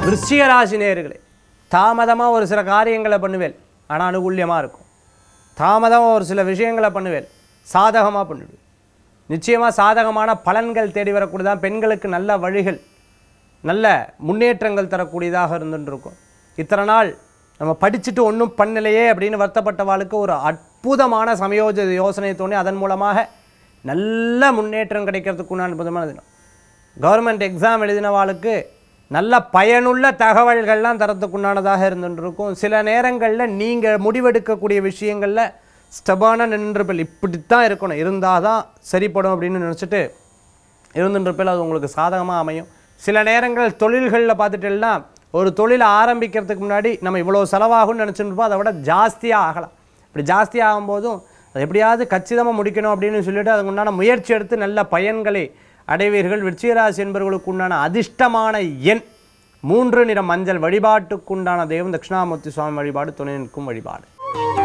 விருச்சிக ராசி நேயர்களே தாமதமாக ஒரு சில காரியங்களை பண்ணுவேன் ஆனால் அனுகூல்யமாக இருக்கும் தாமதமாக ஒரு சில விஷயங்களை பண்ணுவேன் சாதகமாக பண்ணுவேன் நிச்சயமாக சாதகமான பலன்கள் தேடி வரக்கூடியதான் பெண்களுக்கு நல்ல வழிகள் நல்ல முன்னேற்றங்கள் தரக்கூடியதாக இருந்துட்டு இருக்கும் இத்தனை நாள் நம்ம படிச்சுட்டு ஒன்றும் பண்ணலையே அப்படின்னு வருத்தப்பட்டவாளுக்கு ஒரு அற்புதமான சமயோஜ யோசனை தோணி அதன் மூலமாக நல்ல முன்னேற்றம் கிடைக்கிறதுக்கு உண்டான அற்புதமான தினம் கவர்மெண்ட் எக்ஸாம் எழுதினவாளுக்கு நல்ல பயனுள்ள தகவல்கள்லாம் தரத்துக்குண்டானதாக இருந்துட்டு இருக்கும் சில நேரங்களில் நீங்கள் முடிவெடுக்கக்கூடிய விஷயங்களில் ஸ்டபான நின்றுபில் இப்படித்தான் இருக்கணும் இருந்தால் தான் சரிப்படும் அப்படின்னு நினச்சிட்டு இருந்துன்றப்பில் அது உங்களுக்கு சாதகமாக அமையும் சில நேரங்கள் தொழில்களில் பார்த்துட்டேன்னா ஒரு தொழிலை ஆரம்பிக்கிறதுக்கு முன்னாடி நம்ம இவ்வளோ செலவாகும்னு நினச்சிட்டு இருப்போம் அதை விட ஜாஸ்தியாக ஆகலாம் இப்படி ஜாஸ்தி ஆகும்போதும் அது எப்படியாவது கச்சிதமாக முடிக்கணும் அப்படின்னு சொல்லிட்டு அதுக்கு உண்டான முயற்சி எடுத்து நல்ல பயன்களை அடைவீர்கள் விருச்சிகராசி என்பவர்களுக்கு உண்டான அதிர்ஷ்டமான எண் மூன்று நிற மஞ்சள் வழிபாட்டுக்குண்டான தெய்வம் தட்சிணாமூர்த்தி சுவாமி வழிபாடு துணை நிற்கும் வழிபாடு